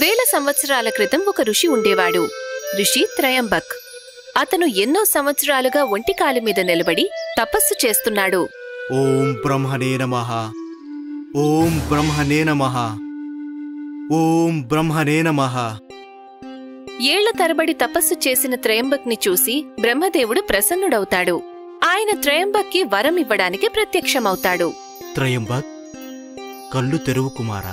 వేల సంవత్సరాల క్రితం ఒక ఋషి ఉండేవాడు ఋషి త్రయంబక్ అతను ఎన్నో సంవత్సరాలుగా ఒంటికాలి మీద నిలబడి తపస్సు చేస్తున్నాడు ఓం బ్రహ్మణే నమ ఓం బ్రహ్మణే నమ ఓం బ్రహ్మణే నమ ఏళ్ల తరబడి తపస్సు చేసిన త్రయంబక్ని చూసి బ్రహ్మదేవుడు ప్రసన్నుడవుతాడు ఆయన త్రయంబక్కి వరం ఇవ్వడానికి ప్రత్యక్షమవుతాడు త్రయంబక్ కళ్ళు తెరువు కుమారా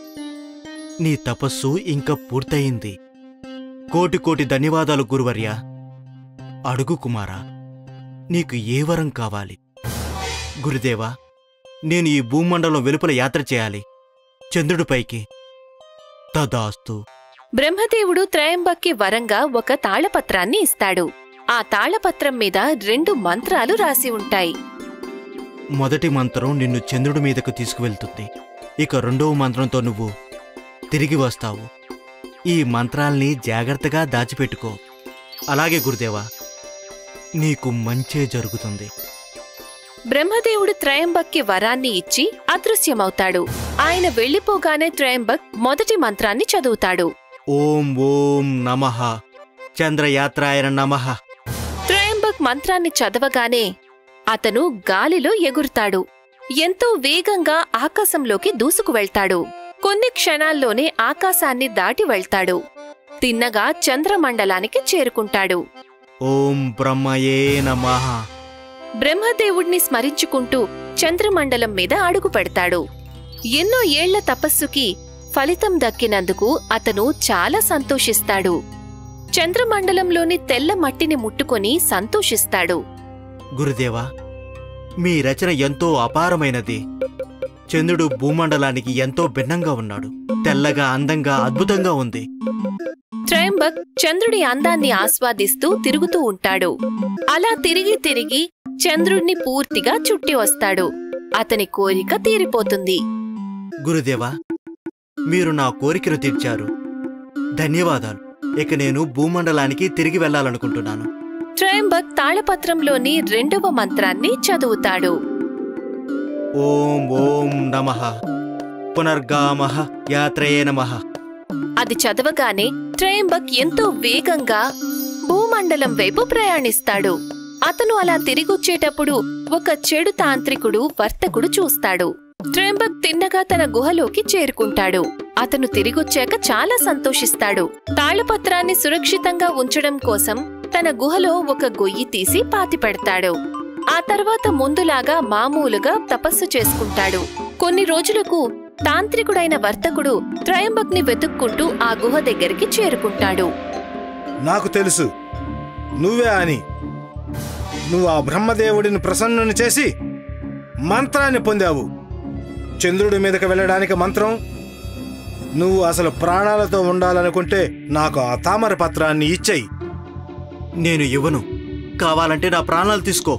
నీ తపస్సు ఇంకా పూర్తయింది కోటి కోటి ధన్యవాదాలు గురువర్య అడుగు కుమారా నీకు ఏ వరం కావాలి గురుదేవా నేను ఈ భూమండలం వెలుపల యాత్ర చేయాలి చంద్రుడిపైకి తదాస్తు బ్రహ్మదేవుడు త్రయంబక్కి వరంగా ఒక తాళపత్రాన్ని ఇస్తాడు ఆ తాళపత్రం మీద రెండు మంత్రాలు రాసి ఉంటాయి మొదటి మంత్రం నిన్ను చంద్రుడి మీదకు తీసుకువెళ్తుంది ఇక రెండవ మంత్రంతో నువ్వు తిరిగి వస్తావు ఈ మంత్రాల్ని జాగ్రత్తగా దాచిపెట్టుకో అలాగే గురుదేవా నీకు మంచే జరుగుతుంది బ్రహ్మదేవుడు త్రయంబక్కి వరాన్ని ఇచ్చి అదృశ్యమవుతాడు ఆయన వెళ్లిపోగానే త్రయంబక్ మొదటి మంత్రాన్ని చదువుతాడు ఓం ఓం నమః చంద్రయాత్రాయన నమః త్రయంబక్ మంత్రాన్ని చదవగానే అతను గాలిలో ఎగురుతాడు ఎంతో వేగంగా ఆకాశంలోకి దూసుకు వెళ్తాడు కొన్ని క్షణాల్లోనే ఆకాశాన్ని దాటి వెళ్తాడు తిన్నగా చంద్రమండలానికి చేరుకుంటాడు ఓం బ్రహ్మయే నమః బ్రహ్మదేవుణ్ణి స్మరించుకుంటూ చంద్రమండలం మీద అడుగు పెడతాడు ఎన్నో ఏళ్ల తపస్సుకి ఫలితం దక్కినందుకు అతను చాలా సంతోషిస్తాడు చంద్రమండలంలోని తెల్ల మట్టిని ముట్టుకొని సంతోషిస్తాడు గురుదేవా మీ రచన ఎంతో అపారమైనది చంద్రుడు భూమండలానికి ఎంతో భిన్నంగా ఉన్నాడు తెల్లగా అందంగా అద్భుతంగా ఉంది త్రయంబక్ చంద్రుడి అందాన్ని ఆస్వాదిస్తూ తిరుగుతూ ఉంటాడు అలా తిరిగి తిరిగి చంద్రుణ్ణి పూర్తిగా చుట్టి వస్తాడు అతని కోరిక తీరిపోతుంది గురుదేవా మీరు నా కోరికను తీర్చారు ధన్యవాదాలు ఇక నేను భూమండలానికి తిరిగి వెళ్ళాలనుకుంటున్నాను త్రయంబక్ తాళపత్రంలోని రెండవ మంత్రాన్ని చదువుతాడు ఓం ఓం నమః పునర్గామః యాత్రయే నమః అది చదవగానే త్రయంబక్ ఎంతో వేగంగా భూమండలం వైపు ప్రయాణిస్తాడు అతను అలా తిరిగొచ్చేటప్పుడు ఒక చెడు తాంత్రికుడు వర్తకుడు చూస్తాడు త్రయంబక్ తిన్నగా తన గుహలోకి చేరుకుంటాడు అతను తిరిగొచ్చాక చాలా సంతోషిస్తాడు తాళపత్రాన్ని సురక్షితంగా ఉంచడం కోసం తన గుహలో ఒక గొయ్యి తీసి పాతిపెడతాడు ఆ తర్వాత ముందులాగా మామూలుగా తపస్సు చేసుకుంటాడు కొన్ని రోజులకు తాంత్రికుడైన వర్తకుడు త్రయంబక్ని వెతుక్కుంటూ ఆ గుహ దగ్గరికి చేరుకుంటాడు నాకు తెలుసు నువ్వే అని నువ్వు ఆ బ్రహ్మదేవుడిని ప్రసన్నుని చేసి మంత్రాన్ని పొందావు చంద్రుడి మీదకి వెళ్ళడానికి మంత్రం నువ్వు అసలు ప్రాణాలతో ఉండాలనుకుంటే నాకు ఆ తామర పత్రాన్ని ఇచ్చేయి నేను ఇవ్వను కావాలంటే నా ప్రాణాలు తీసుకో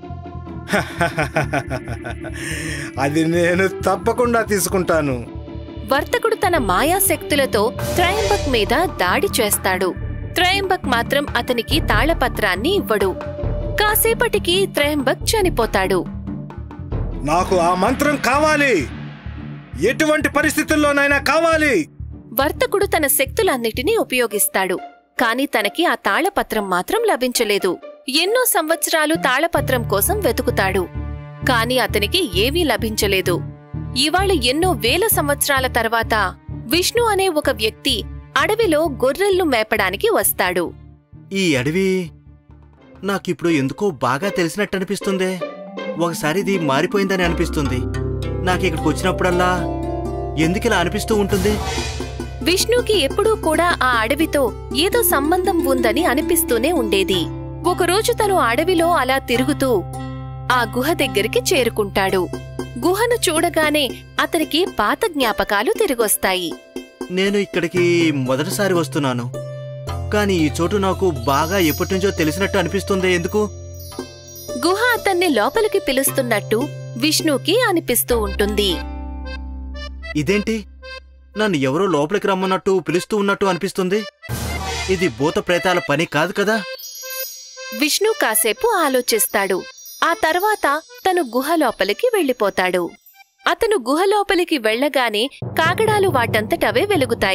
అది నేను తప్పకుండా తీసుకుంటాను వర్తకుడు తన మాయాశక్తులతో త్రయంబక్ మీద దాడి చేస్తాడు త్రయంబక్ మాత్రం అతనికి తాళపత్రాన్ని ఇవ్వడు కాసేపటికి త్రయంబక్ చనిపోతాడు నాకు ఆ మంత్రం కావాలి ఎటువంటి పరిస్థితుల్లోనైనా కావాలి వర్తకుడు తన శక్తులన్నిటినీ ఉపయోగిస్తాడు కాని తనకి ఆ తాళపత్రం మాత్రం లభించలేదు ఎన్నో సంవత్సరాలు తాళపత్రం కోసం వెతుకుతాడు కాని అతనికి ఏమీ లభించలేదు ఇవాళ ఎన్నో వేల సంవత్సరాల తర్వాత విష్ణు అనే ఒక వ్యక్తి అడవిలో గొర్రెల్ను మేపడానికి వస్తాడు ఈ అడవి నాకిప్పుడు ఎందుకో బాగా తెలిసినట్టు అనిపిస్తుంది ఒకసారి ఇది మారిపోయిందని అనిపిస్తుంది నాకు ఇక్కడికి వచ్చినప్పుడల్లా ఎందుకిలా అనిపిస్తూ ఉంటుంది విష్ణుకి ఎప్పుడూ కూడా ఆ అడవితో ఏదో సంబంధం ఉందని అనిపిస్తూనే ఉండేది ఒకరోజు తను అడవిలో అలా తిరుగుతూ ఆ గుహ దగ్గరికి చేరుకుంటాడు గుహను చూడగానే అతనికి పాత జ్ఞాపకాలు తిరిగొస్తాయి నేను ఇక్కడికి మొదటిసారి వస్తున్నాను కానీ ఈ చోటు నాకు బాగా ఎప్పటినుంచో తెలిసినట్టు అనిపిస్తుంది ఎందుకు గుహ అతన్ని లోపలికి పిలుస్తున్నట్టు విష్ణుకి అనిపిస్తూ ఉంటుంది ఇదేంటి నన్ను ఎవరో లోపలికి రమ్మన్నట్టు పిలుస్తూ ఉన్నట్టు అనిపిస్తుంది ఇది భూత ప్రేతాల పని కాదు కదా విష్ణు కాసేపు ఆలోచిస్తాడు ఆ తర్వాత తను గుహ లోపలికి వెళ్ళిపోతాడు అతను గుహ లోపలికి వెళ్ళగానే కాగడాలు వాటంతటవే వెలుగుతాయి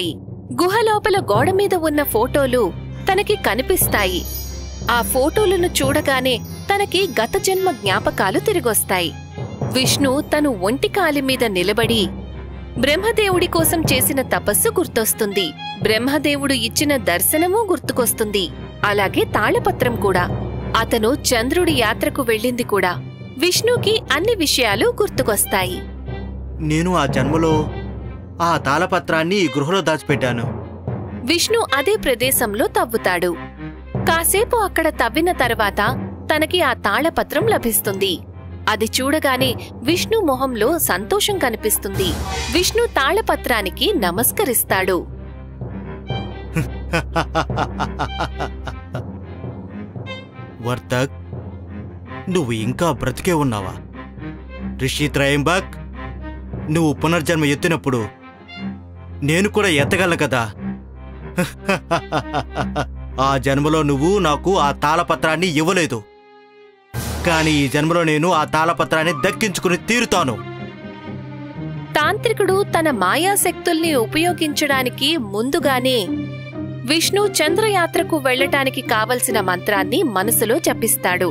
గుహ లోపల గోడ మీద ఉన్న ఫోటోలు తనకి కనిపిస్తాయి ఆ ఫోటోలను చూడగానే తనకి గత జన్మ జ్ఞాపకాలు తిరిగొస్తాయి విష్ణు తను ఒంటి కాలి మీద నిలబడి బ్రహ్మదేవుడి కోసం చేసిన తపస్సు గుర్తొస్తుంది బ్రహ్మదేవుడు ఇచ్చిన దర్శనమూ గుర్తుకొస్తుంది అలాగే తాళపత్రం కూడా అతను చంద్రుడి యాత్రకు వెళ్ళింది కూడా విష్ణుకి అన్ని విషయాలు గుర్తుకొస్తాయి నేను ఆ జన్మలో ఆ తాళపత్రాన్ని ఈ గృహలో దాచిపెట్టాను విష్ణు అదే ప్రదేశంలో తవ్వుతాడు కాసేపు అక్కడ తవ్విన తర్వాత తనకి ఆ తాళపత్రం లభిస్తుంది అది చూడగానే విష్ణు మొహంలో సంతోషం కనిపిస్తుంది విష్ణు తాళపత్రానికి నమస్కరిస్తాడు వర్తక్ నువ్వు ఇంకా బ్రతికే ఉన్నావా రిషి త్రయంబక్ నువ్వు పునర్జన్మ ఎత్తినప్పుడు నేను కూడా ఎత్తగలను కదా ఆ జన్మలో నువ్వు నాకు ఆ తాళపత్రాన్ని ఇవ్వలేదు కానీ ఈ జన్మలో నేను ఆ తాళపత్రాన్ని దక్కించుకుని తీరుతాను తాంత్రికుడు తన మాయాశక్తుల్ని ఉపయోగించడానికి ముందుగానే విష్ణు చంద్రయాత్రకు వెళ్ళటానికి కావలసిన మంత్రాన్ని మనసులో జపిస్తాడు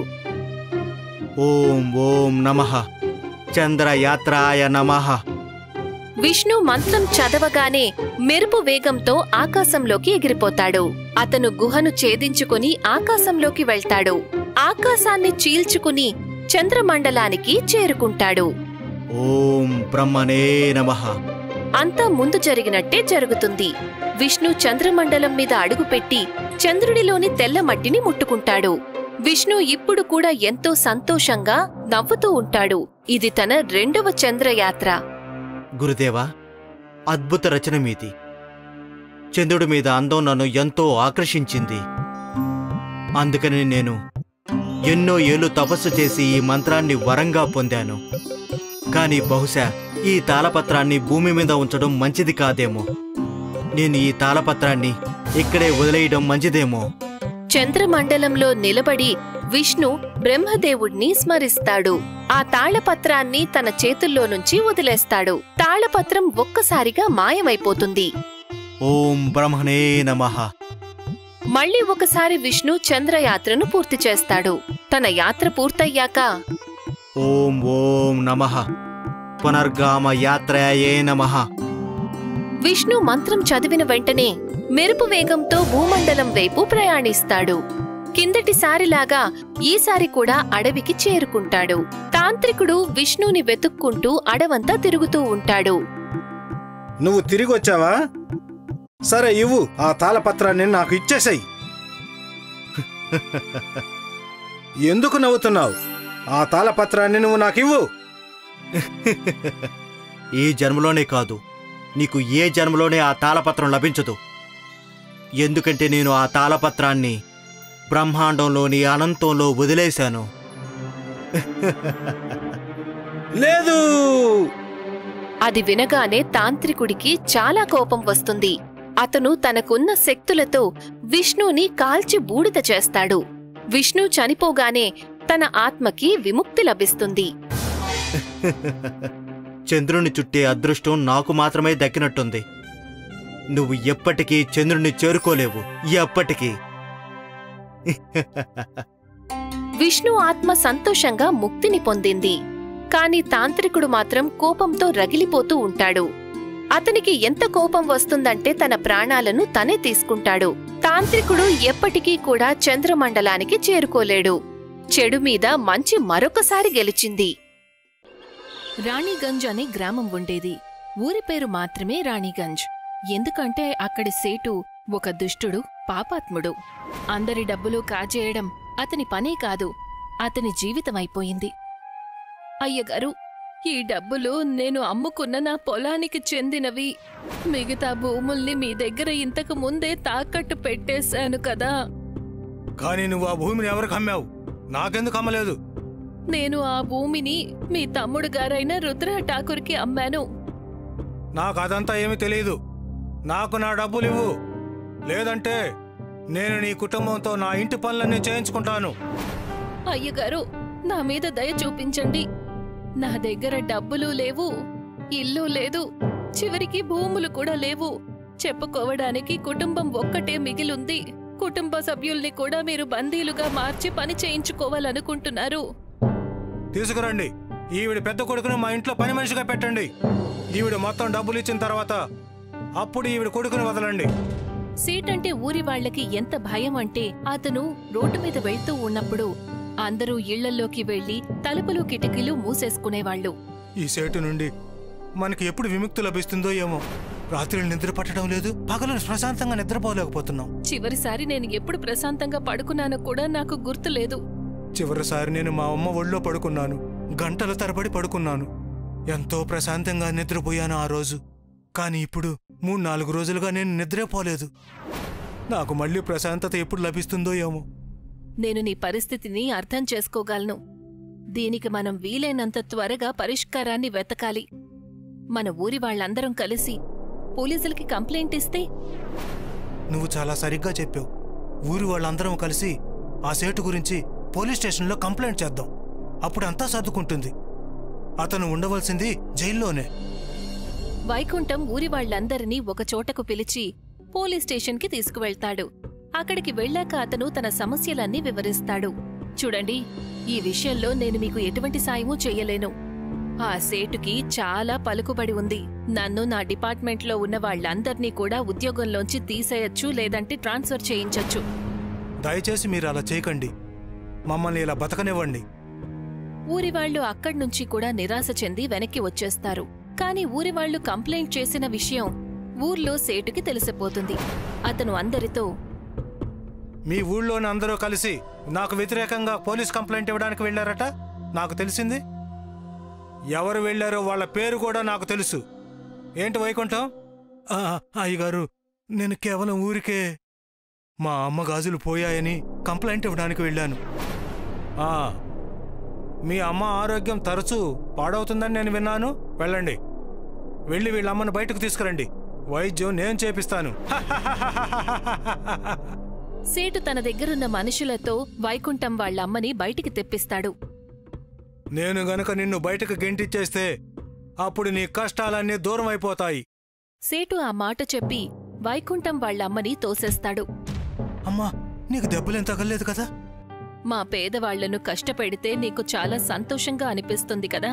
ఓం ఓం నమః చంద్రయాత్రాయ నమః విష్ణు మంత్రం చదవగానే మెరుపు వేగంతో ఆకాశంలోకి ఎగిరిపోతాడు అతను గుహను ఛేదించుకుని ఆకాశంలోకి వెళ్తాడు ఆకాశాన్ని చీల్చుకుని చంద్రమండలానికి చేరుకుంటాడు ఓం బ్రహ్మణే నమః అంతా ముందు జరిగినట్టే జరుగుతుంది విష్ణు చంద్రమండలం మీద అడుగుపెట్టి చంద్రుడిలోని తెల్ల మట్టిని ముట్టుకుంటాడు విష్ణు ఇప్పుడు కూడా ఎంతో సంతోషంగా నవ్వుతూ ఉంటాడు ఇది తన రెండవ చంద్రయాత్ర గురుదేవా అద్భుత రచన మీది చంద్రుడి మీద అందం నన్ను ఎంతో ఆకర్షించింది అందుకని నేను ఎన్నో ఏళ్ళు తపస్సు చేసి ఈ మంత్రాన్ని వరంగా పొందాను కానీ బహుశా ఈ తాళపత్రాన్ని భూమి మీద ఉంచడం మంచిది కాదేమో నేను ఈ తాళపత్రాన్ని ఇక్కడే వదిలేయడం మంచిదేమో చంద్రమండలంలో నిలబడి విష్ణు బ్రహ్మదేవుణ్ణి స్మరిస్తాడు ఆ తాళపత్రాన్ని తన చేతుల్లో నుంచి వదిలేస్తాడు తాళపత్రం ఒక్కసారిగా మాయమైపోతుంది ఓం బ్రహ్మణే నమః మళ్ళీ ఒకసారి విష్ణు చంద్రయాత్రను పూర్తి చేస్తాడు తన యాత్ర పూర్తయ్యాక ఓం ఓం నమః పునర్గామ యాత్రయే నమః విష్ణు మంత్రం చదివిన వెంటనే మెరుపు వేగంతో భూమండలం వైపు ప్రయాణిస్తాడు కిందటిసారిలాగా ఈసారి కూడా అడవికి చేరుకుంటాడు తాంత్రికుడు విష్ణుని వెతుక్కుంటూ అడవంతా తిరుగుతూ ఉంటాడు నువ్వు తిరిగి వచ్చావా సరే ఇవ్వు ఆ తాళపత్రాన్ని నాకు ఇచ్చేసాయి ఎందుకు నవ్వుతున్నావు ఆ తాళపత్రాన్ని నువ్వు నాకు ఇవ్వు ఈ జన్మలోనే కాదు నీకు ఏ జన్మలోనే ఆ తాళపత్రం లభించదు ఎందుకంటే నేను ఆ తాళపత్రాన్ని బ్రహ్మాండంలోని అనంతంలో వదిలేశాను లేదు అది వినగానే తాంత్రికుడికి చాలా కోపం వస్తుంది అతను తనకున్న శక్తులతో విష్ణుని కాల్చి బూడిద చేస్తాడు విష్ణు చనిపోగానే తన ఆత్మకి విముక్తి లభిస్తుంది చంద్రుని చుట్టే అదృష్టం నాకు మాత్రమే దక్కినట్టుంది నువ్వు ఎప్పటికీ చంద్రుని చేరుకోలేవు ఎప్పటికీ విష్ణు ఆత్మ సంతోషంగా ముక్తిని పొందింది కాని తాంత్రికుడు మాత్రం కోపంతో రగిలిపోతూ ఉంటాడు అతనికి ఎంత కోపం వస్తుందంటే తన ప్రాణాలను తనే తీసుకుంటాడు తాంత్రికుడు ఎప్పటికీ కూడా చంద్రమండలానికి చేరుకోలేడు చెడు మీద మంచి మరొకసారి గెలిచింది రాణిగంజ్ అనే గ్రామం ఉండేది ఊరి పేరు మాత్రమే రాణిగంజ్ ఎందుకంటే అక్కడి సేటు ఒక దుష్టుడు పాపాత్ముడు అందరి డబ్బులు కాజేయడం అతని పనే కాదు అతని జీవితమైపోయింది అయ్యగారు ఈ డబ్బులు నేను అమ్ముకున్న నా పొలానికి చెందినవి మిగతా భూముల్ని మీ దగ్గర ఇంతకు ముందే తాకట్టు పెట్టేశాను కదా కానీ నువ్వు ఆ భూమిని ఎవరికి అమ్మావు నాకెందుకు అమ్మలేదు నేను ఆ భూమిని మీ తమ్ముడు గారైన రుద్ర ఠాకూర్కి అమ్మాను నాకు అదంతా ఏమీ తెలియదు నాకు నా డబ్బులు ఇవ్వు లేదంటే నేను నీ కుటుంబంతో నా ఇంటి పనులన్నీ చేయించుకుంటాను అయ్యగారు నా మీద దయ చూపించండి నా దగ్గర డబ్బులు లేవు ఇల్లు లేదు చివరికి భూములు కూడా లేవు చెప్పుకోవడానికి కుటుంబం ఒక్కటే మిగిలుంది కుటుంబ సభ్యుల్ని కూడా మీరు బందీలుగా మార్చి పని చేయించుకోవాలనుకుంటున్నారు తీసుకురండి ఈవిడ పెద్ద కొడుకును మా ఇంట్లో పని మనిషిగా పెట్టండి ఈవిడ మొత్తం డబ్బులు ఇచ్చిన తర్వాత అప్పుడు ఈవిడ కొడుకుని వదలండి సీట్ అంటే ఊరి వాళ్ళకి ఎంత భయం అంటే అతను రోడ్డు మీద వెళ్తూ ఉన్నప్పుడు అందరూ ఇళ్లల్లోకి వెళ్లి తలుపులు కిటికీలు మూసేసుకునేవాళ్ళు ఈ సేటు నుండి మనకి ఎప్పుడు విముక్తి లభిస్తుందో ఏమో రాత్రులు నిద్ర పట్టడం లేదు పగలు ప్రశాంతంగా నిద్రపోలేకపోతున్నాం చివరిసారి నేను ఎప్పుడు ప్రశాంతంగా పడుకున్నానో కూడా నాకు గుర్తులేదు చివరిసారి నేను మా అమ్మ ఒళ్ళో పడుకున్నాను గంటల తరబడి పడుకున్నాను ఎంతో ప్రశాంతంగా నిద్రపోయాను ఆ రోజు కానీ ఇప్పుడు మూడు నాలుగు రోజులుగా నేను నిద్రే పోలేదు నాకు మళ్ళీ ప్రశాంతత ఎప్పుడు లభిస్తుందో ఏమో నేను నీ పరిస్థితిని అర్థం చేసుకోగలను దీనికి మనం వీలైనంత త్వరగా పరిష్కారాన్ని వెతకాలి మన ఊరి వాళ్ళందరం కలిసి పోలీసులకి కంప్లైంట్ ఇస్తే నువ్వు చాలా సరిగ్గా చెప్పావు ఊరి వాళ్ళందరం కలిసి ఆ సేటు గురించి పోలీస్ స్టేషన్లో కంప్లైంట్ చేద్దాం అప్పుడు అంతా సర్దుకుంటుంది అతను ఉండవలసింది జైల్లోనే వైకుంఠం ఊరి వాళ్ళందరినీ ఒక చోటకు పిలిచి పోలీస్ స్టేషన్కి తీసుకువెళ్తాడు అక్కడికి వెళ్ళాక అతను తన సమస్యలన్నీ వివరిస్తాడు చూడండి ఈ విషయంలో నేను మీకు ఎటువంటి సాయమూ చెయ్యలేను ఆ సేటుకి చాలా పలుకుబడి ఉంది నన్ను నా డిపార్ట్మెంట్లో ఉన్న వాళ్ళందర్నీ కూడా ఉద్యోగంలోంచి తీసేయొచ్చు లేదంటే ట్రాన్స్ఫర్ చేయించొచ్చు దయచేసి మీరు అలా చేయకండి మమ్మల్ని ఇలా బతకనివ్వండి ఊరి వాళ్ళు అక్కడ్నుంచి కూడా నిరాశ చెంది వెనక్కి వచ్చేస్తారు కాని ఊరి వాళ్ళు కంప్లైంట్ చేసిన విషయం ఊర్లో సేటుకి తెలిసిపోతుంది అతను అందరితో మీ ఊళ్ళోని అందరూ కలిసి నాకు వ్యతిరేకంగా పోలీస్ కంప్లైంట్ ఇవ్వడానికి వెళ్ళారట నాకు తెలిసింది ఎవరు వెళ్ళారో వాళ్ళ పేరు కూడా నాకు తెలుసు ఏంటి వైకుంఠం ఆ, అయ్యగారు నేను కేవలం ఊరికే మా అమ్మ గాజులు పోయాయని కంప్లైంట్ ఇవ్వడానికి వెళ్ళాను ఆ, మీ అమ్మ ఆరోగ్యం తరచూ పాడవుతుందని నేను విన్నాను వెళ్ళండి వెళ్ళి వీళ్ళ అమ్మను బయటకు తీసుకురండి వైద్యం నేను చేపిస్తాను సేటు తన దగ్గరున్న మనుషులతో వైకుంఠం వాళ్ళమ్మని బయటికి తెప్పిస్తాడు నేను గనక నిన్ను బయటకు గెంటిచ్చేస్తే అప్పుడు నీ కష్టాలన్నీ దూరం అయిపోతాయి సేటు ఆ మాట చెప్పి వైకుంఠం వాళ్ళమ్మని తోసేస్తాడు అమ్మా నీకు దెబ్బలేం తగలేదు కదా మా పేదవాళ్లను కష్టపెడితే నీకు చాలా సంతోషంగా అనిపిస్తుంది కదా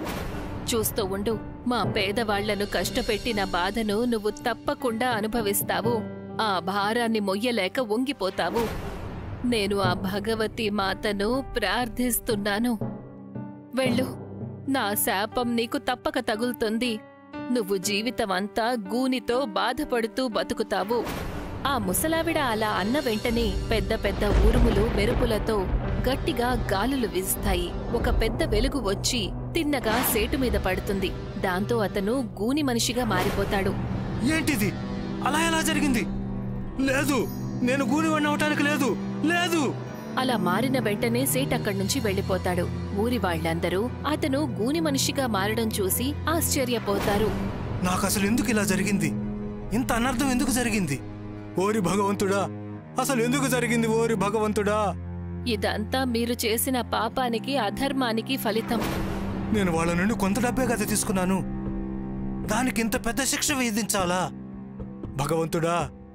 చూస్తూ ఉండు మా పేదవాళ్లను కష్టపెట్టిన బాధను నువ్వు తప్పకుండా అనుభవిస్తావు ఆ భారాన్ని మొయ్యలేక వంగిపోతావు నేను ఆ భగవతి మాతను ప్రార్థిస్తున్నాను వెళ్ళు నా శాపం నీకు తప్పక తగులుతుంది నువ్వు జీవితమంతా గూనితో బాధపడుతూ బతుకుతావు ఆ ముసలావిడ అలా అన్న వెంటనే పెద్ద పెద్ద ఉరుములు మెరుపులతో గట్టిగా గాలులు వీస్తాయి ఒక పెద్ద వెలుగు వచ్చి తిన్నగా సేటు మీద పడుతుంది దాంతో అతను గూని మనిషిగా మారిపోతాడు ఏంటిది అలా ఎలా జరిగింది లేదు నేను గూనివాడిని అవటానికి లేదు లేదు అలా మారిన వెంటనే సేట్ అక్కడి నుంచి వెళ్లిపోతాడు ఊరి వాళ్ళందరూ అతను గూని మనిషిగా మారడం చూసి ఆశ్చర్యపోతారు నాకు అసలు ఎందుకు ఇలా జరిగింది ఇంత అనర్థం ఎందుకు జరిగింది ఓరి భగవంతుడా అసలు ఎందుకు జరిగింది ఓరి భగవంతుడా ఇదంతా మీరు చేసిన పాపానికి అధర్మానికి ఫలితం నేను వాళ్ళ నుండి కొంత డబ్బే కదా తీసుకున్నాను దానికి ఇంత పెద్ద శిక్ష విధించాలా భగవంతుడా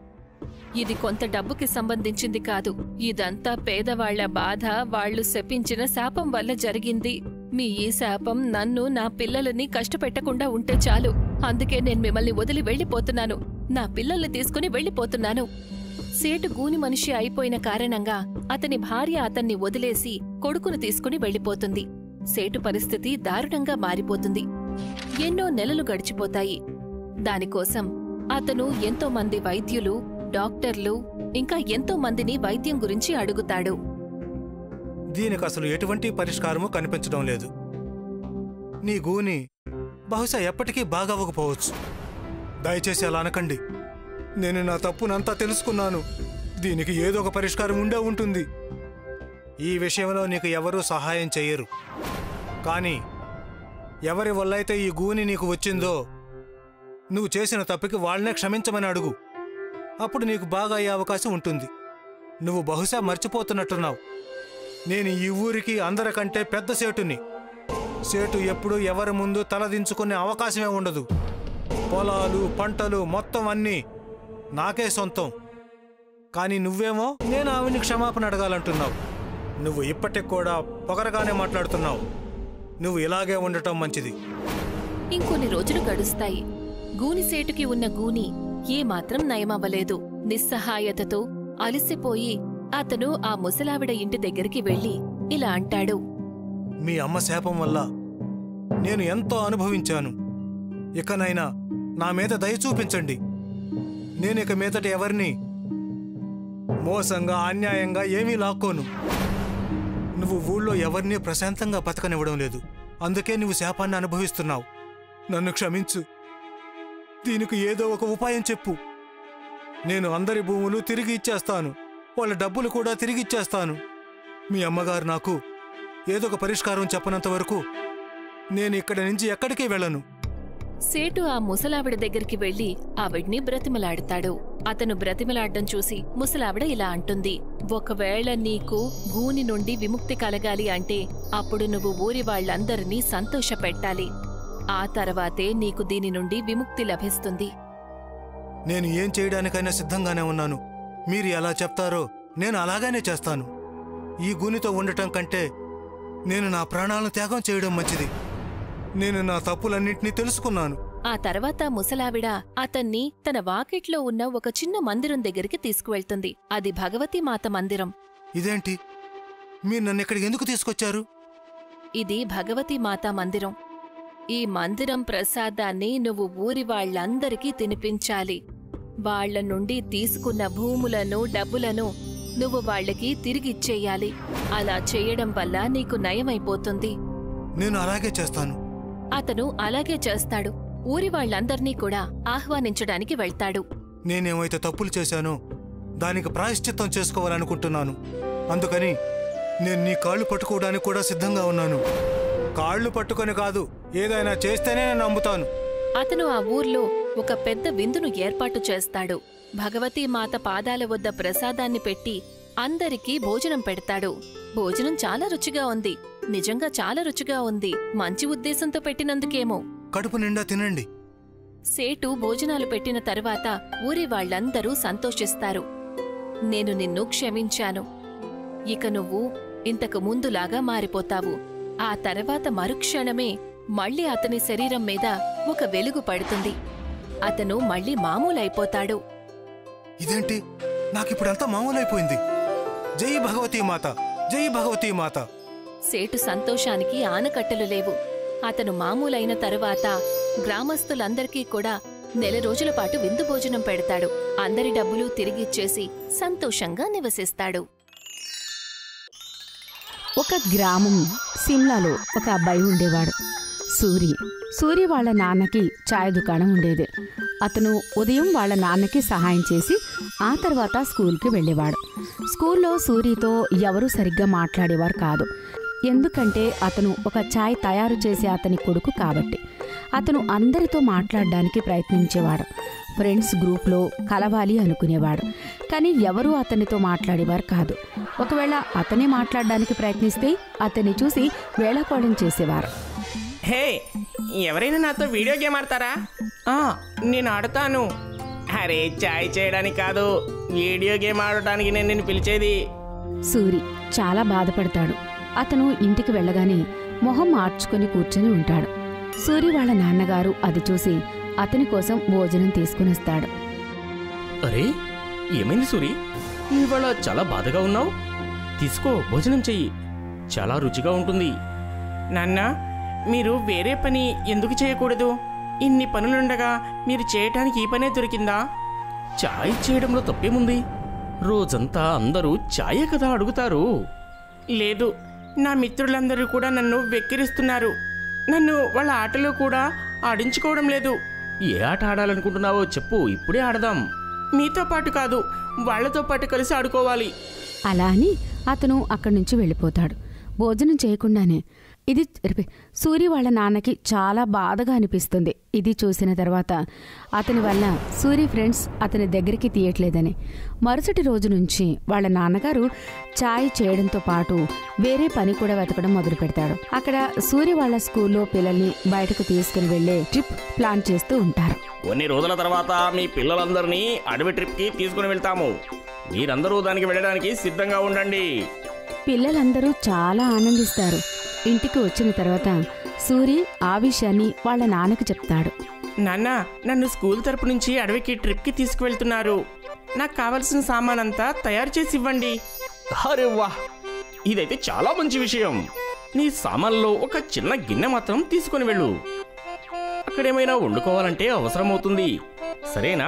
ఇది కొంత డబ్బుకి సంబంధించింది కాదు ఇదంతా పేదవాళ్ల బాధ వాళ్ళు శపించిన శాపం వల్ల జరిగింది మీ ఈ శాపం నన్ను నా పిల్లలని కష్టపెట్టకుండా ఉంటే చాలు అందుకే నేను మిమ్మల్ని వదిలి వెళ్ళిపోతున్నాను నా పిల్లల్ని తీసుకుని వెళ్ళిపోతున్నాను సేటు గూని మనిషి అయిపోయిన కారణంగా అతని భార్య అతన్ని వదిలేసి కొడుకును తీసుకుని వెళ్ళిపోతుంది సేటు పరిస్థితి దారుణంగా మారిపోతుంది ఎన్నో నెలలు గడిచిపోతాయి దానికోసం అతను ఎంతో మంది వైద్యులు డాక్టర్లు ఇంకా ఎంతో మందిని వైద్యం గురించి అడుగుతాడు దీనికి అసలు ఎటువంటి పరిష్కారము కనిపించడం లేదు నీ గూని బహుశా ఎప్పటికీ బాగవ్వకపోవచ్చు దయచేసి అలా అనకండి నేను నా తప్పునంతా తెలుసుకున్నాను దీనికి ఏదో ఒక పరిష్కారం ఉండే ఉంటుంది ఈ విషయంలో నీకు ఎవరూ సహాయం చెయ్యరు కానీ ఎవరి వల్లైతే ఈ గూని నీకు వచ్చిందో నువ్వు చేసిన తప్పుకి వాళ్ళనే క్షమించమని అడుగు అప్పుడు నీకు బాగా అయ్యే అవకాశం ఉంటుంది నువ్వు బహుశా మర్చిపోతున్నట్టున్నావు నేను ఈ ఊరికి అందరికంటే పెద్ద సేటుని సేటు ఎప్పుడు ఎవరి ముందు తలదించుకునే అవకాశమే ఉండదు పొలాలు పంటలు మొత్తం అన్నీ నాకే సొంతం కానీ నువ్వేమో నేను ఆవిని క్షమాపణ అడగాలంటున్నావు నువ్వు ఇప్పటికి కూడా పొగరగానే మాట్లాడుతున్నావు నువ్వు ఇలాగే ఉండటం మంచిది ఇంకొన్ని రోజులు గడుస్తాయి గూనిసేటుకి ఉన్న గూని ఏమాత్రం నయమవ్వలేదు నిస్సహాయతతో అలసిపోయి అతను ఆ ముసలావిడ ఇంటి దగ్గరికి వెళ్లి ఇలా అంటాడు మీ అమ్మ శాపం వల్ల నేను ఎంతో అనుభవించాను ఇకనైనా నా మీద దయ చూపించండి నేను ఇక మీదట ఎవరిని మోసంగా అన్యాయంగా ఏమీ లాక్కోను నువ్వు ఊళ్ళో ఎవరినీ ప్రశాంతంగా బతకనివ్వడం లేదు అందుకే నువ్వు శాపాన్ని అనుభవిస్తున్నావు నన్ను క్షమించు దీనికి ఏదో ఒక ఉపాయం చెప్పు నేను అందరి భూములు తిరిగి ఇచ్చేస్తాను వాళ్ళ డబ్బులు కూడా తిరిగి ఇచ్చేస్తాను మీ అమ్మగారు నాకు ఏదో ఒక పరిష్కారం చెప్పనంత వరకు నేను ఇక్కడి నుంచి ఎక్కడికి వెళ్ళను సేటు ఆ ముసలావిడ దగ్గరికి వెళ్లి ఆవిడ్ని బ్రతిమలాడతాడు అతను బ్రతిమలాడ్డం చూసి ముసలావిడ ఇలా అంటుంది ఒకవేళ నీకు గూని నుండి విముక్తి కలగాలి అంటే అప్పుడు నువ్వు ఊరి వాళ్ళందరినీ సంతోషపెట్టాలి ఆ తర్వాతే నీకు దీని నుండి విముక్తి లభిస్తుంది నేను ఏం చేయడానికైనా సిద్ధంగానే ఉన్నాను మీరు ఎలా చెప్తారో నేను అలాగానే చేస్తాను ఈ గూనితో ఉండటం కంటే నేను నా ప్రాణాలను త్యాగం చేయడం మంచిది నేను నా తప్పులన్నింటినీ తెలుసుకున్నాను ఆ తర్వాత ముసలావిడ అతన్ని తన వాకిట్లో ఉన్న ఒక చిన్న మందిరం దగ్గరికి తీసుకువెళ్తుంది అది భగవతి మాత మందిరం ఇదేంటి మీరు నన్ను ఇక్కడికి ఎందుకు తీసుకొచ్చారు ఇది భగవతి మాతా మందిరం ఈ మందిరం ప్రసాదాన్ని నువ్వు ఊరి వాళ్ళందరికీ తినిపించాలి వాళ్ళ నుండి తీసుకున్న భూములను డబ్బులను నువ్వు వాళ్ళకి తిరిగిచ్చేయాలి అలా చేయడం వల్ల నీకు నయమైపోతుంది నేను అలాగే చేస్తాను అతను అలాగే చేస్తాడు ఊరి వాళ్ళందర్నీ కూడా ఆహ్వానించడానికి వెళ్తాడు నేనేమైతే తప్పులు చేశానో దానికి ప్రాయశ్చిత్తం చేసుకోవాలనుకుంటున్నాను అందుకని నేను నీ కాళ్ళు పట్టుకోవడానికి కూడా సిద్ధంగా ఉన్నాను కాళ్ళు పట్టుకొని కాదు ఏదైనా చేస్తేనే నేను నమ్ముతాను అతను ఆ ఊర్లో ఒక పెద్ద విందును ఏర్పాటు చేస్తాడు భగవతీ మాత పాదాల వద్ద ప్రసాదాన్ని పెట్టి అందరికీ భోజనం పెడతాడు భోజనం చాలా రుచిగా ఉంది నిజంగా చాలా రుచిగా ఉంది మంచి ఉద్దేశంతో పెట్టినందుకేమో కడుపు నిండా తినండి సేటు భోజనాలు పెట్టిన తరువాత ఊరి వాళ్ళందరూ సంతోషిస్తారు నేను నిన్ను క్షమించాను ఇక నువ్వు ఇంతకు ముందులాగా మారిపోతావు ఆ తర్వాత మరుక్షణమే మళ్ళీ అతని శరీరం మీద ఒక వెలుగు పడుతుంది అతను మళ్ళీ మామూలైపోతాడు ఇదేంటి నాకిప్పుడంతా మామూలైపోయింది జై భగవతీ మాత జై భగవతీ మాత సేటు సంతోషానికి ఆనకట్టలు లేవు అతను మామూలైన తరువాత గ్రామస్తులందరికీ కూడా నెల రోజుల పాటు విందు భోజనం పెడతాడు అందరి డబ్బులు తిరిగిచ్చేసి సంతోషంగా నివసిస్తాడు ఒక గ్రామం సిమ్లాలో ఒక అబ్బాయి ఉండేవాడు సూరి సూరి వాళ్ళ నాన్నకి ఛాయ్ దుకాణం ఉండేది అతను ఉదయం వాళ్ళ నాన్నకి సహాయం చేసి ఆ తర్వాత స్కూల్కి వెళ్ళేవాడు స్కూల్లో సూరితో ఎవరూ సరిగ్గా మాట్లాడేవారు కాదు ఎందుకంటే అతను ఒక ఛాయ్ తయారు చేసే అతని కొడుకు కాబట్టి అతను అందరితో మాట్లాడడానికి ప్రయత్నించేవాడు ఫ్రెండ్స్ గ్రూప్లో కలవాలి అనుకునేవాడు కానీ ఎవరూ అతనితో మాట్లాడేవారు కాదు ఒకవేళ అతనే మాట్లాడడానికి ప్రయత్నిస్తే అతన్ని చూసి వేళకోళం చేసేవారు హే ఎవరైనా నాతో వీడియో గేమ్ ఆడతారా ఆ, నేను ఆడతాను అరే చాయ్ చేయడానికి కాదు వీడియో గేమ్ ఆడటానికి నేను నిన్ను పిలిచేది సూరి చాలా బాధపడతాడు అతను ఇంటికి వెళ్ళగానే మొహం మార్చుకొని కూర్చొని ఉంటాడు సూరి వాళ్ళ నాన్నగారు అది చూసి అతని కోసం భోజనం తీసుకునొస్తాడు అరే ఏమైంది సూరి ఇవాళ చాలా బాధగా ఉన్నావు తీసుకో భోజనం చెయ్యి చాలా రుచిగా ఉంటుంది నాన్న మీరు వేరే పని ఎందుకు చేయకూడదు ఇన్ని పనులుండగా మీరు చేయటానికి ఈ పనే దొరికిందా చాయ్ చేయడంలో తప్పేముంది రోజంతా అందరూ చాయే కదా అడుగుతారు లేదు నా మిత్రులందరూ కూడా నన్ను వెక్కిరిస్తున్నారు నన్ను వాళ్ళ ఆటలో కూడా ఆడించుకోవడం లేదు ఏ ఆట ఆడాలనుకుంటున్నావో చెప్పు ఇప్పుడే ఆడదాం మీతో పాటు కాదు వాళ్ళతో పాటు కలిసి ఆడుకోవాలి అలా అని అతను అక్కడి నుంచి వెళ్ళిపోతాడు భోజనం చేయకుండానే ఇది రిపే- సూరి వాళ్ళ నాన్నకి చాలా బాధగా అనిపిస్తుంది ఇది చూసిన తర్వాత అతని వల్ల సూరి ఫ్రెండ్స్ అతని దగ్గరికి తీయట్లేదని మరుసటి రోజు నుంచి వాళ్ళ నాన్నగారు చాయ్ చేయడంతో పాటు వేరే పని కూడా వెతకడం మొదలు పెడతాడు అక్కడ సూరి వాళ్ళ స్కూల్లో పిల్లల్ని బయటకు తీసుకుని వెళ్లే ట్రిప్ ప్లాన్ చేస్తూ ఉంటారు కొన్ని రోజుల తర్వాత మీ పిల్లలందరినీ అడవి ట్రిప్కి తీసుకుని వెళ్తాము మీరందరూ దానికి వెళ్ళడానికి సిద్ధంగా ఉండండి పిల్లలందరూ చాలా ఆనందిస్తారు ఇంటికి వచ్చిన తర్వాత సూరి ఆ విషయాన్ని వాళ్ళ నాన్నకు చెప్తాడు నాన్న నన్ను స్కూల్ తరపు నుంచి అడవికి ట్రిప్కి తీసుకువెళ్తున్నారు నాకు కావలసిన సామాన్ అంతా తయారు చేసి ఇవ్వండి అరే వా ఇదైతే చాలా మంచి విషయం నీ సామాన్లో ఒక చిన్న గిన్నె మాత్రం తీసుకొని వెళ్ళు అక్కడేమైనా వండుకోవాలంటే అవసరమవుతుంది సరేనా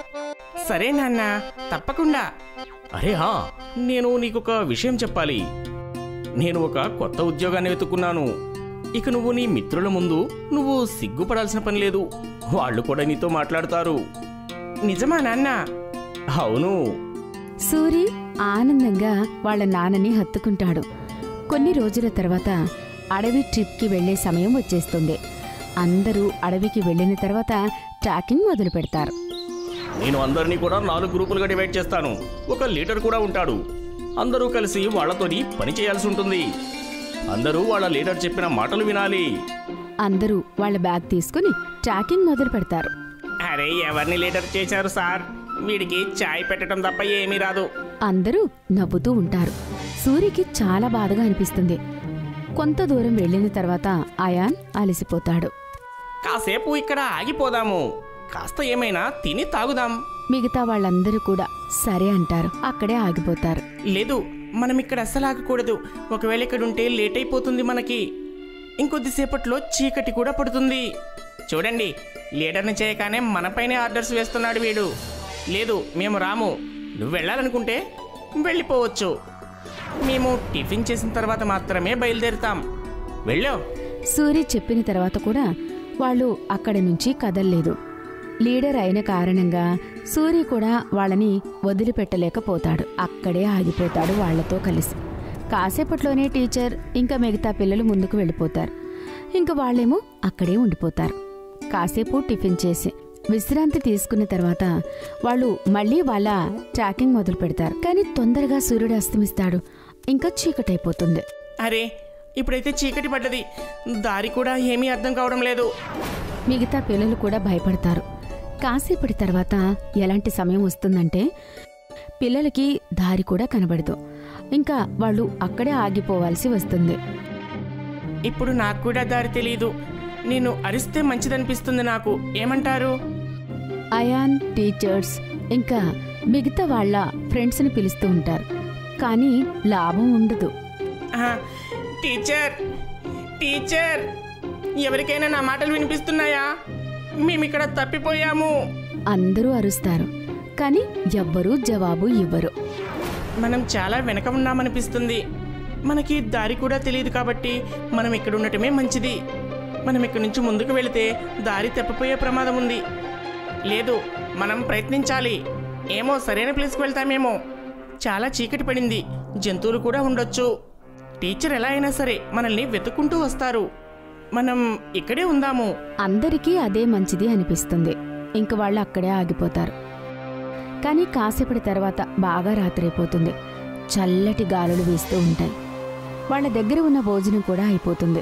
సరే నాన్న తప్పకుండా అరే హా నేను నీకొక విషయం చెప్పాలి నేను ఒక కొత్త ఉద్యోగాన్ని వెతుక్కున్నాను ఇక నువ్వు నీ మిత్రుల ముందు నువ్వు సిగ్గుపడాల్సిన పని లేదు వాళ్ళు కూడా నీతో మాట్లాడతారు నిజమా నాన్న అవును సూరి ఆనందంగా వాళ్ళ నాన్నని హత్తుకుంటాడు కొన్ని రోజుల తర్వాత అడవి ట్రిప్కి వెళ్లే సమయం వచ్చేస్తుంది అందరూ అడవికి వెళ్ళిన తర్వాత ట్రాకింగ్ మొదలు పెడతారు నేను అందరినీ కూడా నాలుగు గ్రూపులుగా డివైడ్ చేస్తాను ఒక లీడర్ కూడా ఉంటాడు అందరూ కలిసి వాళ్ళతోని పని చేయాల్సి ఉంటుంది అందరూ వాళ్ళ లీడర్ చెప్పిన మాటలు వినాలి అందరూ వాళ్ళ బ్యాగ్ తీసుకుని ట్రాకింగ్ మొదలు పెడతారు అరే ఎవరిని లీడర్ చేశారు సార్ వీడికి చాయ్ పెట్టడం తప్ప ఏమీ రాదు అందరూ నవ్వుతూ ఉంటారు సూరికి చాలా బాధగా అనిపిస్తుంది కొంత దూరం వెళ్ళిన తర్వాత అయాన్ అలసిపోతాడు కాసేపు ఇక్కడ ఆగిపోదాము కాస్త ఏమైనా తిని తాగుదాం మిగతా వాళ్ళందరూ కూడా సరే అంటారు అక్కడే ఆగిపోతారు లేదు మనం ఇక్కడ అస్సలు ఆగకూడదు ఒకవేళ ఇక్కడ ఉంటే లేట్ అయిపోతుంది మనకి ఇంకొద్దిసేపట్లో చీకటి కూడా పడుతుంది చూడండి లీడర్ని చేయగానే మనపైనే ఆర్డర్స్ వేస్తున్నాడు వీడు లేదు మేము రాము నువ్వు వెళ్ళాలనుకుంటే వెళ్ళిపోవచ్చు మేము టిఫిన్ చేసిన తర్వాత మాత్రమే బయలుదేరుతాం వెళ్ళో సూరి చెప్పిన తర్వాత కూడా వాళ్ళు అక్కడి నుంచి కదల్లేదు లీడర్ అయిన కారణంగా సూరి కూడా వాళ్ళని వదిలిపెట్టలేకపోతాడు అక్కడే ఆగిపోతాడు వాళ్ళతో కలిసి కాసేపట్లోనే టీచర్ ఇంకా మిగతా పిల్లలు ముందుకు వెళ్ళిపోతారు ఇంకా వాళ్ళేమో అక్కడే ఉండిపోతారు కాసేపు టిఫిన్ చేసి విశ్రాంతి తీసుకున్న తర్వాత వాళ్ళు మళ్ళీ వాళ్ళ ట్రాకింగ్ మొదలు పెడతారు కానీ తొందరగా సూర్యుడు అస్తమిస్తాడు ఇంకా చీకటైపోతుంది అరే ఇప్పుడైతే చీకటి పడ్డది దారి కూడా ఏమీ అర్థం కావడం లేదు మిగతా పిల్లలు కూడా భయపడతారు కాసేపటి తర్వాత ఎలాంటి సమయం వస్తుందంటే పిల్లలకి దారి కూడా కనబడదు ఇంకా వాళ్ళు అక్కడే ఆగిపోవాల్సి వస్తుంది ఇప్పుడు నాకు కూడా దారి తెలియదు నేను అరిస్తే మంచిదనిపిస్తుంది నాకు ఏమంటారు అయాన్ టీచర్స్ ఇంకా మిగతా వాళ్ళ ఫ్రెండ్స్ని పిలుస్తూ ఉంటారు కానీ లాభం ఉండదు ఆ, టీచర్ టీచర్ ఎవరికైనా నా మాటలు వినిపిస్తున్నాయా మేమిక్కడ తప్పిపోయాము అందరూ అరుస్తారు కానీ ఎవ్వరూ జవాబు ఇవ్వరు మనం చాలా వెనక ఉన్నామనిపిస్తుంది మనకి దారి కూడా తెలియదు కాబట్టి మనం ఇక్కడ ఉండటమే మంచిది మనం ఇక్కడి నుంచి ముందుకు వెళితే దారి తప్పిపోయే ప్రమాదం ఉంది లేదు మనం ప్రయత్నించాలి ఏమో సరైన ప్లేస్కి వెళ్తామేమో చాలా చీకటి పడింది జంతువులు కూడా ఉండొచ్చు టీచర్ ఎలా అయినా సరే మనల్ని వెతుక్కుంటూ వస్తారు మనం ఇక్కడే ఉందాము అందరికీ అదే మంచిది అనిపిస్తుంది ఇంక వాళ్ళు అక్కడే ఆగిపోతారు కానీ కాసేపటి తర్వాత బాగా రాత్రైపోతుంది చల్లటి గాలులు వీస్తూ ఉంటాయి వాళ్ళ దగ్గర ఉన్న భోజనం కూడా అయిపోతుంది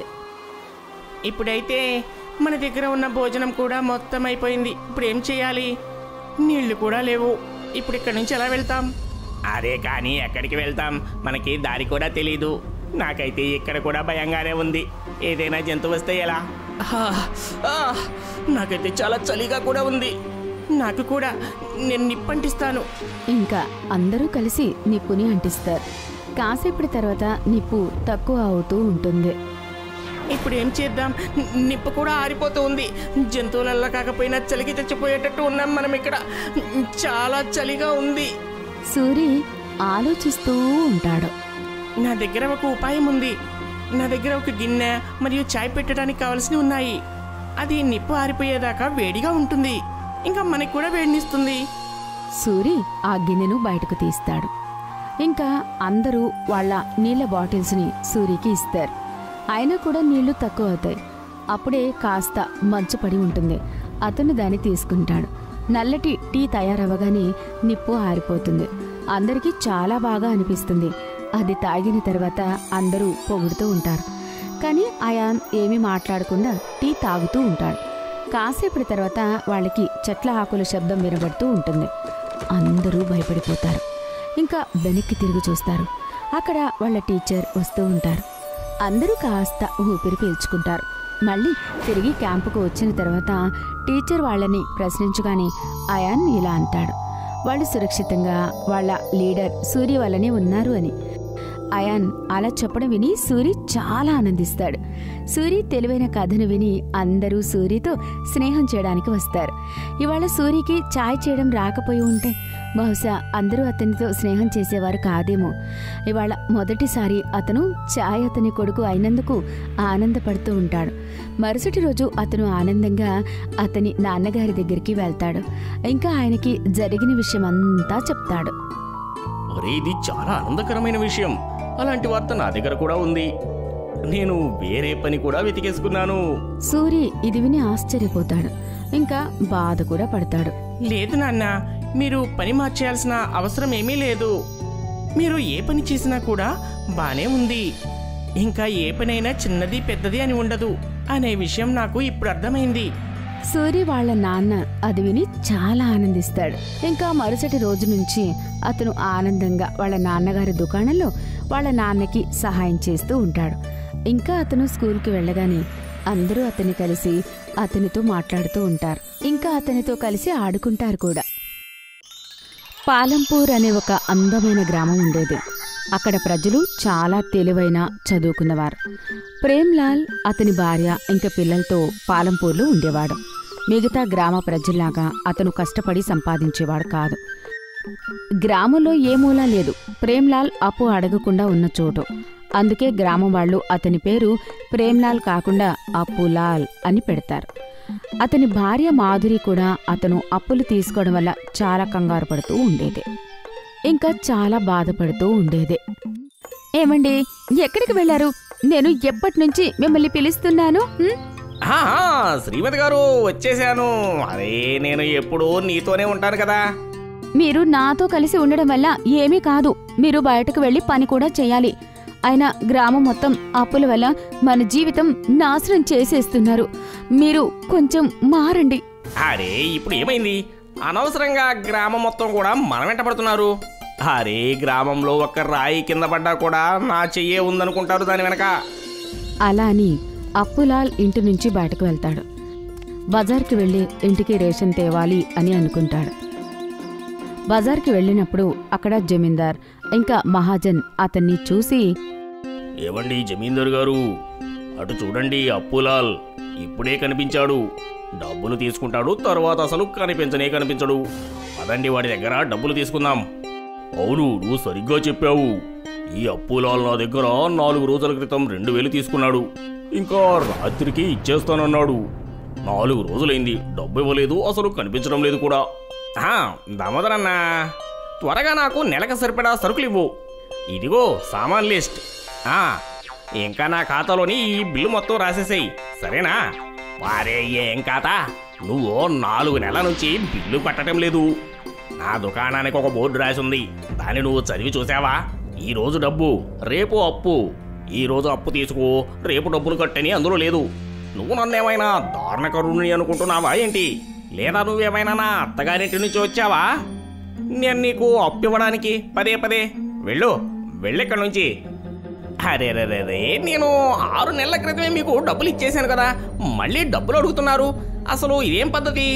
ఇప్పుడైతే మన దగ్గర ఉన్న భోజనం కూడా మొత్తం అయిపోయింది ఇప్పుడు ఏం చేయాలి నీళ్లు కూడా లేవు ఇప్పుడు ఇక్కడ నుంచి ఎలా వెళ్తాం అరే కానీ ఎక్కడికి వెళ్తాం మనకి దారి కూడా తెలీదు నాకైతే ఇక్కడ కూడా భయంగానే ఉంది ఏదైనా జంతువు వస్తే ఎలా ఆ, ఆ, నాకైతే చాలా చలిగా కూడా ఉంది నాకు కూడా నేను నిప్పంటిస్తాను ఇంకా అందరూ కలిసి నిప్పుని అంటిస్తారు కాసేపటి తర్వాత నిప్పు తక్కువ అవుతూ ఉంటుంది ఇప్పుడు ఏం చేద్దాం ని- నిప్పు కూడా ఆరిపోతూ ఉంది జంతువులల్లా కాకపోయినా చలికి చచ్చిపోయేటట్టు ఉన్నాం మనం ఇక్కడ చాలా చలిగా ఉంది సూరి ఆలోచిస్తూ ఉంటాడు నా దగ్గర ఒక ఉపాయం ఉంది నా దగ్గర ఒక గిన్నె మరియు చాయ్ పెట్టడానికి కావాల్సినవి ఉన్నాయి అది నిప్పు ఆరిపోయేదాకా వేడిగా ఉంటుంది ఇంకా మనకి కూడా వేడినిస్తుంది సూరి ఆ గిన్నెను బయటకు తీస్తాడు ఇంకా అందరూ వాళ్ళ నీళ్ళ బాటిల్స్ని సూరికి ఇస్తారు అయినా కూడా నీళ్లు తక్కువ అవుతాయి అప్పుడే కాస్త మంచు పడి ఉంటుంది అతను దాన్ని తీసుకుంటాడు నల్లటి టీ తయారవ్వగానే నిప్పు ఆరిపోతుంది అందరికీ చాలా బాగా అనిపిస్తుంది అది తాగిన తర్వాత అందరూ పొగుడుతూ ఉంటారు కానీ అయాన్ ఏమీ మాట్లాడకుండా టీ తాగుతూ ఉంటాడు కాసేపటి తర్వాత వాళ్ళకి చెట్ల ఆకుల శబ్దం వినబడుతూ ఉంటుంది అందరూ భయపడిపోతారు ఇంకా వెనక్కి తిరిగి చూస్తారు అక్కడ వాళ్ళ టీచర్ వస్తూ ఉంటారు అందరూ కాస్త ఊపిరి పీల్చుకుంటారు మళ్ళీ తిరిగి క్యాంపుకు వచ్చిన తర్వాత టీచర్ వాళ్ళని ప్రశ్నించగానే అయాన్ ఇలా అంటాడు వాళ్ళు సురక్షితంగా వాళ్ళ లీడర్ సూర్య వల్లనే ఉన్నారు అని అయాన్ అలా చెప్పడం విని సూరి చాలా ఆనందిస్తాడు సూరి తెలివైన కథను విని అందరూ సూరితో స్నేహం చేయడానికి వస్తారు ఇవాళ సూరికి ఛాయ్ చేయడం రాకపోయి ఉంటే బహుశా అందరూ అతనితో స్నేహం చేసేవారు కాదేమో ఇవాళ మొదటిసారి అతను ఛాయ్ అతని కొడుకు అయినందుకు ఆనందపడుతూ ఉంటాడు మరుసటి రోజు అతను ఆనందంగా అతని నాన్నగారి దగ్గరికి వెళ్తాడు ఇంకా ఆయనకి జరిగిన విషయం అంతా చెప్తాడు ఒరే ఇది చాలా ఆనందకరమైన విషయం అలాంటి వార్త నా దగ్గర కూడా ఉంది నేను వేరే పని కూడా వెతికేసుకున్నాను సూరి ఇది విని ఆశ్చర్యపోతాడు ఇంకా బాధ కూడా పడతాడు లేదు నాన్న మీరు పని మార్చేయాల్సిన అవసరం ఏమీ లేదు మీరు ఏ పని చేసినా కూడా బానే ఉంది ఇంకా ఏ పనైనా చిన్నది పెద్దది అని ఉండదు అనే విషయం నాకు ఇప్పుడు అర్థమైంది సూరి వాళ్ళ నాన్న అది విని చాలా ఆనందిస్తాడు ఇంకా మరుసటి రోజు నుంచి అతను ఆనందంగా వాళ్ళ నాన్నగారి దుకాణంలో వాళ్ళ నాన్నకి సహాయం చేస్తూ ఉంటాడు ఇంకా అతను స్కూల్కి వెళ్ళగానే అందరూ అతన్ని కలిసి అతనితో మాట్లాడుతూ ఉంటారు ఇంకా అతనితో కలిసి ఆడుకుంటారు కూడా పాలంపూర్ అనే ఒక అందమైన గ్రామం ఉండేది అక్కడ ప్రజలు చాలా తెలివైన చదువుకున్నవారు ప్రేమ్లాల్ అతని భార్య ఇంకా పిల్లలతో పాలంపూర్లో ఉండేవాడు మిగతా గ్రామ ప్రజల్లాగా అతను కష్టపడి సంపాదించేవాడు కాదు గ్రామంలో ఏ మూలా లేదు ప్రేమ్లాల్ అప్పు అడగకుండా ఉన్న చోటు అందుకే గ్రామం వాళ్ళు అతని పేరు ప్రేమ్లాల్ కాకుండా అప్పులాల్ అని పెడతారు అతని భార్య మాధురి కూడా అతను అప్పులు తీసుకోవడం వల్ల చాలా కంగారు పడుతూ ఉండేది ఇంకా చాలా బాధపడుతూ ఉండేది ఏమండి ఎక్కడికి వెళ్ళారు నేను ఎప్పటి నుంచి మిమ్మల్ని పిలుస్తున్నాను ఉం? ఆ, శ్రీమతి గారు వచ్చేసాను అరే నేను ఎప్పుడూ నీతోనే ఉంటాను కదా మీరు నాతో కలిసి ఉండడం వల్ల ఏమీ కాదు మీరు బయటకు వెళ్ళి పని కూడా చేయాలి అయినా గ్రామం మొత్తం అప్పుల వల్ల మన జీవితం నాశనం చేసేస్తున్నారు మీరు కొంచెం మారండి అరే ఇప్పుడు ఏమైంది అనవసరంగా గ్రామం మొత్తం కూడా మన వెంట పడుతున్నారు అరే గ్రామంలో ఒక్క రాయి కింద పడ్డా కూడా నా చెయ్యే ఉందనుకుంటారు దాని వెనక అలా అని అప్పులాల్ ఇంటి నుంచి బయటకు వెళ్తాడు బజార్కి వెళ్ళి ఇంటికి రేషన్ తేవాలి అని అనుకుంటాడు బజార్కి వెళ్ళినప్పుడు అక్కడ జమీందార్ ఇంకా మహాజన్ అతన్ని చూసి ఏవండి జమీందారు గారు అటు చూడండి అప్పులాల్ ఇప్పుడే కనిపించాడు డబ్బులు తీసుకుంటాడు తర్వాత అసలు కనిపించనే కనిపించడు పదండి వాడి దగ్గర డబ్బులు తీసుకుందాం అవును నువ్వు సరిగ్గా చెప్పావు ఈ అప్పులాల్ నా దగ్గర నాలుగు రోజుల క్రితం రెండు వేలు తీసుకున్నాడు ఇంకా రాత్రికి ఇచ్చేస్తానన్నాడు నాలుగు రోజులైంది డబ్బు ఇవ్వలేదు అసలు కనిపించడం లేదు కూడా ఆ, దామోదరన్నా త్వరగా నాకు నెలకు సరిపడా సరుకులు ఇవ్వు ఇదిగో సామాన్ లిస్ట్ ఆ, ఇంకా నా ఖాతాలోని ఈ బిల్లు మొత్తం రాసేసేయి సరేనా వారే ఏం ఖాతా నువ్వు నాలుగు నెలల నుంచి బిల్లు కట్టడం లేదు నా దుకాణానికి ఒక బోర్డు రాసి ఉంది దాన్ని నువ్వు చదివి చూసావా ఈ రోజు డబ్బు రేపు అప్పు ఈ రోజు అప్పు తీసుకో రేపు డబ్బులు కట్టని అందులో లేదు నువ్వు నన్నేమైనా దారుణకరుణి అనుకుంటున్నావా ఏంటి లేదా నువ్వేమైనా నా అత్తగారింటి నుంచి వచ్చావా నేను నీకు అప్పు ఇవ్వడానికి పదే పదే వెళ్ళు వెళ్ళెక్కడి నుంచి అరే రే రే రే నేను ఆరు నెలల క్రితమే మీకు డబ్బులు ఇచ్చేశాను కదా మళ్ళీ డబ్బులు అడుగుతున్నారు అసలు ఇదేం పద్ధతి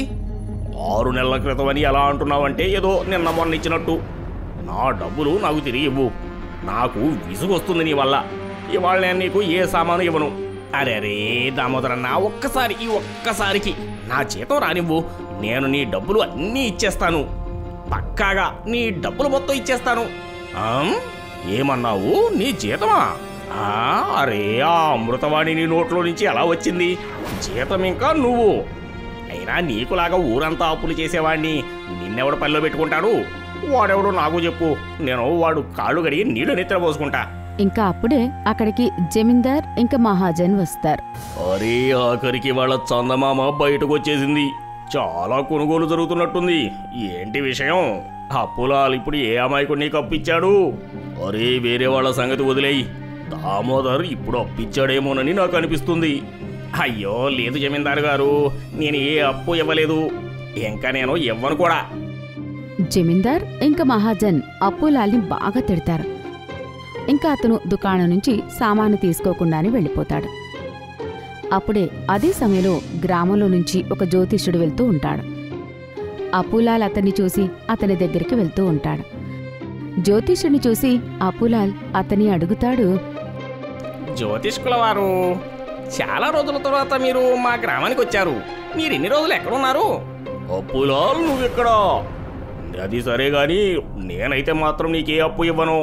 ఆరు నెలల క్రితం అని ఎలా అంటున్నావంటే ఏదో నిన్న మొన్న ఇచ్చినట్టు నా డబ్బులు నాకు తిరిగి ఇవ్వు నాకు విసుగు వస్తుంది నీ వల్ల ఇవాళ నేను నీకు ఏ సామాను ఇవ్వను అరే అరే దామోదరన్న ఒక్కసారి ఈ ఒక్కసారికి నా జీతం రానివ్వు నేను నీ డబ్బులు అన్నీ ఇచ్చేస్తాను పక్కాగా నీ డబ్బులు మొత్తం ఇచ్చేస్తాను ఆమ్? ఏమన్నావు నీ జీతమా ఆ, అరే ఆ అమృతవాణి నీ నోట్లో నుంచి ఎలా వచ్చింది జీతం ఇంకా నువ్వు అయినా నీకులాగా ఊరంతా అప్పులు చేసేవాడిని నిన్నెవడు పనిలో పెట్టుకుంటాడు వాడెవడు నాకు చెప్పు నేను వాడు కాళ్ళు కడిగి నీళ్లు నెత్తిన పోసుకుంటా ఇంకా అప్పుడే అక్కడికి జమీందార్ ఇంకా మహాజన్ వస్తారు అరే ఆఖరికి వాళ్ళ చందమామ బయటకు వచ్చేసింది చాలా కొనుగోలు జరుగుతున్నట్టుంది ఏంటి విషయం అప్పులాలు ఇప్పుడు ఏ అమాయకుడు నీకు అప్పిచ్చాడు అరే వేరే వాళ్ళ సంగతి వదిలేయి దామోదర్ ఇప్పుడు అప్పిచ్చాడేమోనని నాకు అనిపిస్తుంది అయ్యో లేదు జమీందారు గారు నేను ఏ అప్పు ఇవ్వలేదు ఇంకా నేను ఇవ్వను కూడా జమీందార్ ఇంకా మహాజన్ అప్పులాల్ని బాగా తిడతారు ఇంకా అతను దుకాణం నుంచి సామాను తీసుకోకుండానే వెళ్ళిపోతాడు అప్పుడే అదే సమయంలో గ్రామంలో నుంచి ఒక జ్యోతిష్యుడు వెళ్తూ ఉంటాడు అప్పులాల్ అతన్ని చూసి అతని దగ్గరికి వెళ్తూ ఉంటాడు జ్యోతిష్యుడిని చూసి అప్పులాల్ అతని అడుగుతాడు జ్యోతిష్కుల వారు చాలా రోజుల తర్వాత మీరు మా గ్రామానికి వచ్చారు మీరు ఎన్ని రోజులు ఎక్కడున్నారు అప్పులాల్ నువ్వు ఇక్కడ అది సరే గాని నేనైతే మాత్రం నీకే అప్పు ఇవ్వను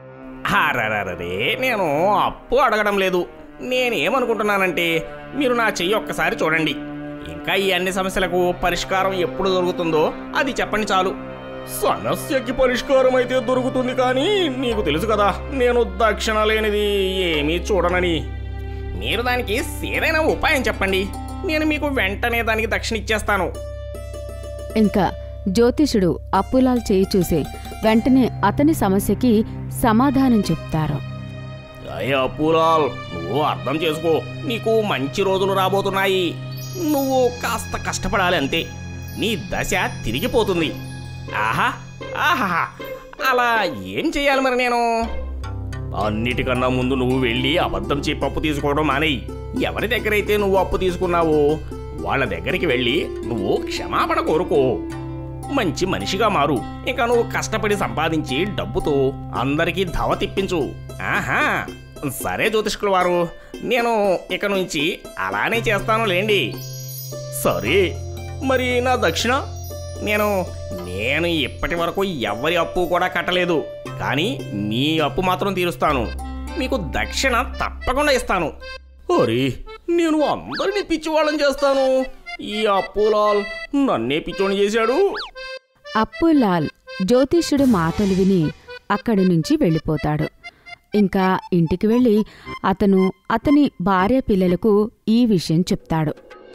అరరరే నేను అప్పు అడగడం లేదు నేనేమనుకుంటున్నానంటే మీరు నా చెయ్యి ఒక్కసారి చూడండి ఇంకా ఈ అన్ని సమస్యలకు పరిష్కారం ఎప్పుడు దొరుకుతుందో అది చెప్పండి చాలు సమస్యకి పరిష్కారం అయితే దొరుకుతుంది కానీ నీకు తెలుసు కదా నేను దక్షిణ లేనిది ఏమీ చూడనని మీరు దానికి ఏదైనా ఉపాయం చెప్పండి నేను మీకు వెంటనే దానికి దక్షిణ ఇచ్చేస్తాను ఇంకా జ్యోతిషుడు అప్పులాల్ చేయి చూసి వెంటనే అతని సమస్యకి సమాధానం చెప్తారు అయ్యా పూలాల్ నువ్వు అర్థం చేసుకో నీకు మంచి రోజులు రాబోతున్నాయి నువ్వు కాస్త కష్టపడాలి అంతే నీ దశ తిరిగిపోతుంది ఆహా ఆహా అలా ఏం చేయాలి మరి నేను అన్నిటికన్నా ముందు నువ్వు వెళ్ళి అబద్ధం చెప్పి అప్పు తీసుకోవడం మానేయి ఎవరి దగ్గరైతే నువ్వు అప్పు తీసుకున్నావో వాళ్ళ దగ్గరికి వెళ్ళి నువ్వు క్షమాపణ కోరుకో మంచి మనిషిగా మారు ఇంకా నువ్వు కష్టపడి సంపాదించి డబ్బుతో అందరికీ ధవ తిప్పించు ఆహా సరే జ్యోతిష్కుల వారు నేను ఇక నుంచి అలానే చేస్తాను లేండి సరే మరి నా దక్షిణ నేను నేను ఇప్పటి వరకు ఎవరి అప్పు కూడా కట్టలేదు కానీ మీ అప్పు మాత్రం తీరుస్తాను మీకు దక్షిణ తప్పకుండా ఇస్తాను అరే నేను అందరినీ పిచ్చివాళ్ళని చేస్తాను ఈ అప్పులాల్ నన్నే పిచ్చోని చేశాడు అప్పులాల్ జ్యోతిష్యుడి మాటలు విని అక్కడి నుంచి వెళ్ళిపోతాడు ఇంకా ఇంటికి వెళ్ళి అతను అతని భార్య పిల్లలకు ఈ విషయం చెప్తాడు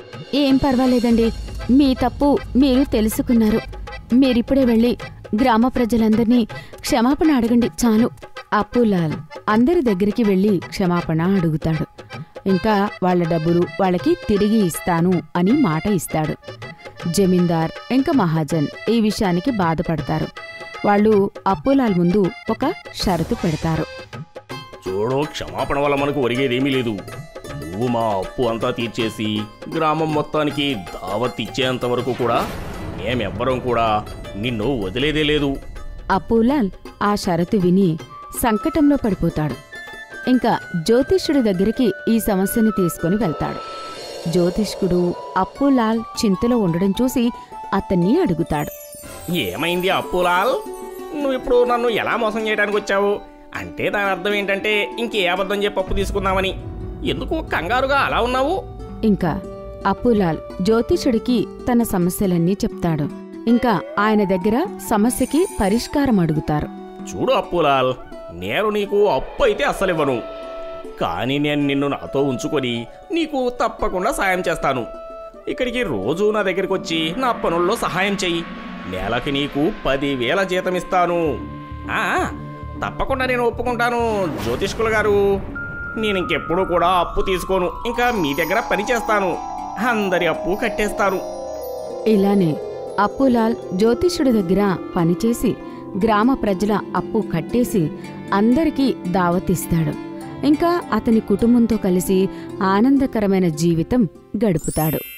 ఏం పర్వాలేదండి మీ తప్పు మీరు తెలుసుకున్నారు మీరిప్పుడే వెళ్ళి గ్రామ ప్రజలందరినీ క్షమాపణ అడగండి చాలు అప్పులాల్ అందరి దగ్గరికి వెళ్ళి క్షమాపణ అడుగుతాడు ఇంకా వాళ్ళ డబ్బులు వాళ్ళకి తిరిగి ఇస్తాను అని మాట ఇస్తాడు జమీందార్ ఇంకా మహాజన్ ఈ విషయానికి బాధపడతారు వాళ్ళు అప్పులాల్ ముందు ఒక షరతు పెడతారు చూడు క్షమాపణ వల్ల మనకు ఒరిగేదేమీ లేదు నువ్వు మా అప్పు అంతా తీర్చేసి గ్రామం మొత్తానికి దావత్ ఇచ్చేంత వరకు కూడా మేమెవ్వరం కూడా నిన్ను వదిలేదే లేదు అప్పులాల్ ఆ షరతు విని సంకటంలో పడిపోతాడు ఇంకా జ్యోతిష్యుడి దగ్గరికి ఈ సమస్యని తీసుకుని వెళ్తాడు జ్యోతిష్కుడు అప్పులాల్ చింతలో ఉండడం చూసి అతన్ని అడుగుతాడు ఏమైంది అప్పులాల్ నువ్వు ఇప్పుడు నన్ను ఎలా మోసం చేయడానికి వచ్చావు అంటే దాని అర్థం ఏంటంటే ఇంకే అబద్ధం చెప్పి అప్పు తీసుకుందామని ఎందుకు కంగారుగా అలా ఉన్నావు ఇంకా అప్పులాల్ జ్యోతిషుడికి తన సమస్యలన్నీ చెప్తాడు ఇంకా ఆయన దగ్గర సమస్యకి పరిష్కారం అడుగుతారు చూడు అప్పులాల్ నేను నీకు అప్పు అయితే అస్సలివ్వను కానీ నేను నిన్ను నాతో ఉంచుకొని నీకు తప్పకుండా సాయం చేస్తాను ఇక్కడికి రోజు నా దగ్గరికి వచ్చి నా పనుల్లో సహాయం చెయ్యి నెలకి నీకు పదివేల జీతం ఇస్తాను ఆ, తప్పకుండా నేను ఒప్పుకుంటాను జ్యోతిష్కుల గారు నేను ఇంకెప్పుడు కూడా అప్పు తీసుకోను ఇంకా మీ దగ్గర పని చేస్తాను అందరి అప్పు కట్టేస్తాను ఇలానే అప్పులాల్ జ్యోతిష్యుడి దగ్గర పనిచేసి గ్రామ ప్రజల అప్పు కట్టేసి అందరికీ దావతిస్తాడు ఇంకా అతని కుటుంబంతో కలిసి ఆనందకరమైన జీవితం గడుపుతాడు